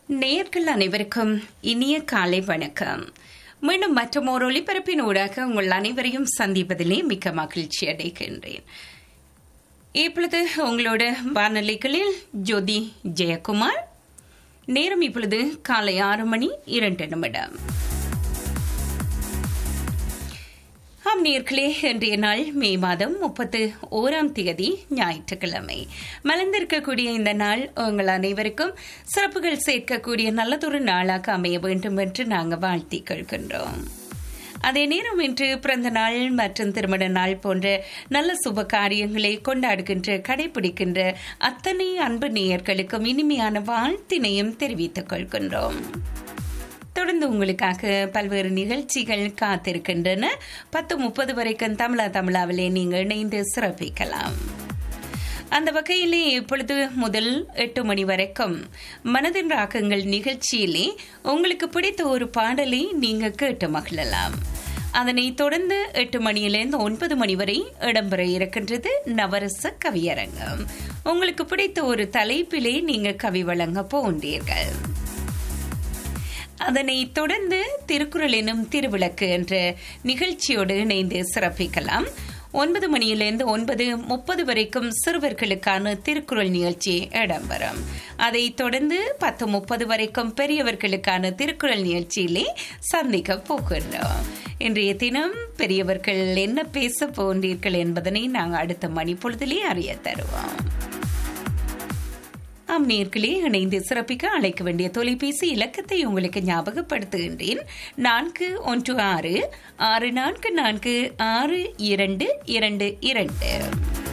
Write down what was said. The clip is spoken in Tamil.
நேயர்கள் அனைவருக்கும் இனிய காலை வணக்கம் மீண்டும் மற்றும் ஒரு ஒளிபரப்பின் ஊடாக உங்கள் அனைவரையும் சந்திப்பதிலே மிக்க மகிழ்ச்சி அடைகின்றேன் இப்பொழுது உங்களோட வானொலிகளில் ஜோதி ஜெயக்குமார் நேரம் இப்பொழுது காலை ஆறு மணி இரண்டு நிமிடம் ஆம் நேர்களே இன்றைய நாள் மே மாதம் முப்பத்து ஓராம் தேதி ஞாயிற்றுக்கிழமை மலர்ந்திருக்கக்கூடிய இந்த நாள் உங்கள் அனைவருக்கும் சிறப்புகள் சேர்க்கக்கூடிய நல்லதொரு நாளாக அமைய வேண்டும் என்று நாங்கள் வாழ்த்தி கொள்கின்றோம் அதே நேரம் இன்று பிறந்த நாள் மற்றும் திருமண நாள் போன்ற நல்ல சுப காரியங்களை கொண்டாடுகின்ற கடைபிடிக்கின்ற அத்தனை அன்பு நேயர்களுக்கும் இனிமையான வாழ்த்தினையும் தெரிவித்துக் கொள்கின்றோம் தொடர்ந்து உங்களுக்காக பல்வேறு நிகழ்ச்சிகள் காத்திருக்கின்றன பத்து முப்பது வரைக்கும் தமிழா தமிழாவிலே நீங்கள் இணைந்து சிறப்பிக்கலாம் அந்த வகையிலே இப்பொழுது முதல் எட்டு மணி வரைக்கும் மனதின் ராகங்கள் நிகழ்ச்சியிலே உங்களுக்கு பிடித்த ஒரு பாடலை நீங்க கேட்டு மகிழலாம் அதனை தொடர்ந்து எட்டு மணியிலிருந்து ஒன்பது மணி வரை இடம்பெற இருக்கின்றது நவரச கவியரங்கம் உங்களுக்கு பிடித்த ஒரு தலைப்பிலே நீங்க கவி வழங்க போன்றீர்கள் அதனை தொடர்ந்து திருக்குறள் எனும் திருவிளக்கு என்ற நிகழ்ச்சியோடு இணைந்து சிறப்பிக்கலாம் ஒன்பது மணியிலிருந்து ஒன்பது முப்பது வரைக்கும் சிறுவர்களுக்கான திருக்குறள் நிகழ்ச்சி இடம்பெறும் அதை தொடர்ந்து பத்து முப்பது வரைக்கும் பெரியவர்களுக்கான திருக்குறள் நிகழ்ச்சியிலே சந்திக்க போகின்றோம் இன்றைய தினம் பெரியவர்கள் என்ன பேச போன்றீர்கள் என்பதனை நாங்கள் அடுத்த மணி பொழுதிலே அறிய தருவோம் ஆம் நேர்களே இணைந்து சிறப்பிக்க அழைக்க வேண்டிய தொலைபேசி இலக்கத்தை உங்களுக்கு ஞாபகப்படுத்துகின்றேன் நான்கு ஒன்று ஆறு ஆறு நான்கு நான்கு ஆறு இரண்டு இரண்டு இரண்டு